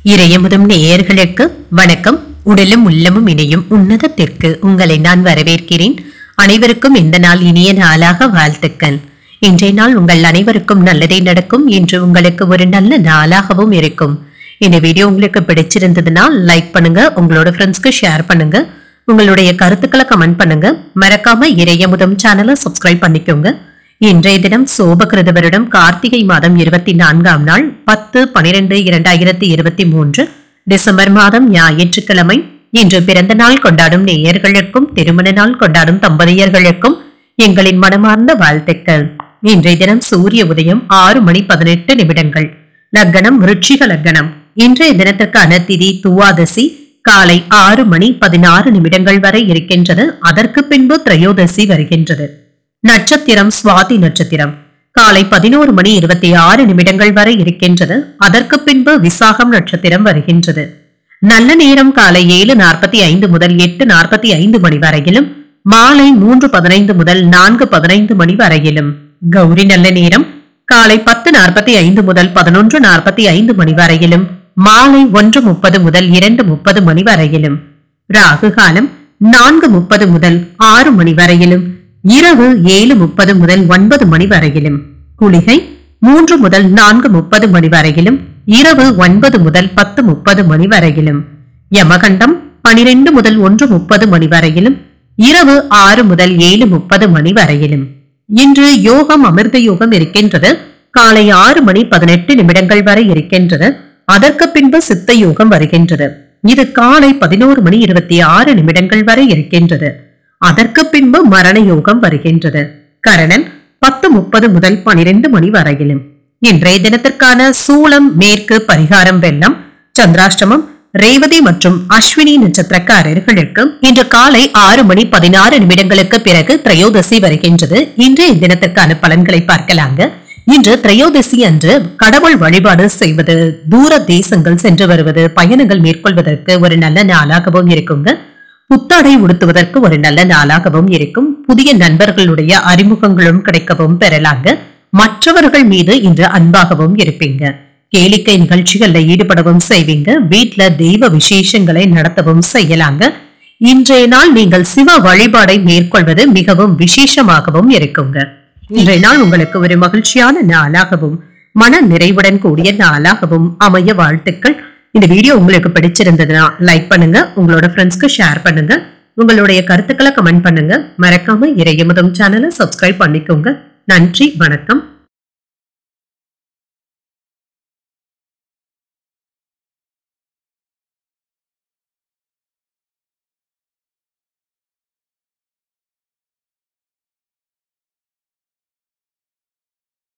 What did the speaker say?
இறையமுதும் நேயர்களுக்கு வணக்கம் உடலும் உள்ளமும் இணையும் உன்னதத்திற்கு உங்களை நான் வரவேற்கிறேன் அனைவருக்கும் இந்த நாள் இனிய நாளாக வாழ்த்துக்கள் இன்றைய நாள் உங்கள் அனைவருக்கும் நல்லதே நடக்கும் இன்று உங்களுக்கு ஒரு நல்ல நாளாகவும் இருக்கும் இந்த வீடியோ உங்களுக்கு பிடிச்சிருந்ததுன்னா லைக் பண்ணுங்க உங்களோட ஃப்ரெண்ட்ஸ்க்கு ஷேர் பண்ணுங்க உங்களுடைய கருத்துக்களை கமெண்ட் பண்ணுங்க மறக்காம இறையமுதம் சேனலை சப்ஸ்கிரைப் பண்ணிக்கோங்க இன்றைய தினம் சோபகிருத வருடம் கார்த்திகை மாதம் இருபத்தி நான்காம் நாள் பத்து பனிரெண்டு இரண்டாயிரத்தி இருபத்தி மூன்று டிசம்பர் மாதம் ஞாயிற்றுக்கிழமை இன்று பிறந்த நாள் கொண்டாடும் நேயர்களுக்கும் திருமண நாள் கொண்டாடும் தம்பதியர்களுக்கும் எங்களின் மனமார்ந்த வாழ்த்துக்கள் இன்றைய தினம் சூரிய உதயம் ஆறு மணி பதினெட்டு நிமிடங்கள் லக்னம் விருட்சிக லக்னம் இன்றைய தினத்திற்கான திதி துவாதசி காலை ஆறு மணி பதினாறு நிமிடங்கள் வரை இருக்கின்றது அதற்கு பின்பு திரையோதசி வருகின்றது நட்சத்திரம் சுவாதி நட்சத்திரம் காலை பதினோரு மணி இருபத்தி ஆறு நிமிடங்கள் வரை இருக்கின்றது அதற்கு பின்பு விசாகம் நட்சத்திரம் வருகின்றது நல்ல நேரம் காலை ஏழு நாற்பத்தி ஐந்து முதல் எட்டு நாற்பத்தி ஐந்து மணி வரையிலும் மாலை மூன்று பதினைந்து முதல் நான்கு பதினைந்து மணி வரையிலும் கௌரி நல்ல நேரம் காலை பத்து நாற்பத்தி ஐந்து முதல் பதினொன்று நாற்பத்தி ஐந்து மணி வரையிலும் மாலை ஒன்று முப்பது முதல் இரண்டு முப்பது மணி வரையிலும் ராகு காலம் நான்கு முப்பது முதல் ஆறு மணி வரையிலும் இரவு ஏழு முப்பது முதல் ஒன்பது மணி வரையிலும் குளிகை மூன்று முதல் நான்கு முப்பது மணி வரையிலும் இரவு ஒன்பது முதல் பத்து முப்பது மணி வரையிலும் யமகண்டம் பனிரெண்டு முதல் ஒன்று முப்பது மணி வரையிலும் இரவு ஆறு முதல் ஏழு முப்பது மணி வரையிலும் இன்று யோகம் அமிர்த யோகம் இருக்கின்றது காலை ஆறு மணி பதினெட்டு நிமிடங்கள் வரை இருக்கின்றது அதற்கு பின்பு சித்த யோகம் வருகின்றது இது காலை பதினோரு மணி இருபத்தி ஆறு நிமிடங்கள் வரை இருக்கின்றது அதற்கு பின்பு மரண யோகம் வருகின்றது கரணன் பத்து முப்பது முதல் பனிரெண்டு மணி வரையிலும் இன்றைய தினத்திற்கான சூலம் மேற்கு பரிகாரம் வெள்ளம் சந்திராஷ்டமம் ரேவதி மற்றும் அஸ்வினி நட்சத்திரக்காரர்களுக்கு இன்று காலை ஆறு மணி பதினாறு நிமிடங்களுக்கு பிறகு திரையோதசி வருகின்றது இன்றைய தினத்திற்கான பலன்களை பார்க்கலாங்க இன்று திரையோதசி அன்று கடவுள் வழிபாடு செய்வது தூர தேசங்கள் சென்று வருவது பயணங்கள் மேற்கொள்வதற்கு ஒரு நல்ல நாளாகவும் இருக்குங்க புத்தாடை உடுத்துவதற்கு ஒரு நல்ல நாளாகவும் இருக்கும் புதிய நண்பர்களுடைய அறிமுகங்களும் கிடைக்கவும் பெறலாங்க மற்றவர்கள் மீது இன்று அன்பாகவும் இருப்பீங்க கேளிக்கை நிகழ்ச்சிகள்ல ஈடுபடவும் செய்வீங்க வீட்ல தெய்வ விசேஷங்களை நடத்தவும் செய்யலாங்க இன்றைய நாள் நீங்கள் சிவ வழிபாடை மேற்கொள்வது மிகவும் விசேஷமாகவும் இருக்குங்க இன்றைய நாள் உங்களுக்கு ஒரு மகிழ்ச்சியான நாளாகவும் மன நிறைவுடன் கூடிய நாளாகவும் அமைய வாழ்த்துக்கள் இந்த வீடியோ உங்களுக்கு பிடிச்சிருந்ததுன்னா லைக் பண்ணுங்க உங்களோட ஃப்ரெண்ட்ஸ்க்கு ஷேர் பண்ணுங்க உங்களுடைய கருத்துக்களை கமெண்ட் பண்ணுங்க மறக்காம இறையமுதம் சேனலை சப்ஸ்கிரைப் பண்ணிக்கோங்க நன்றி வணக்கம்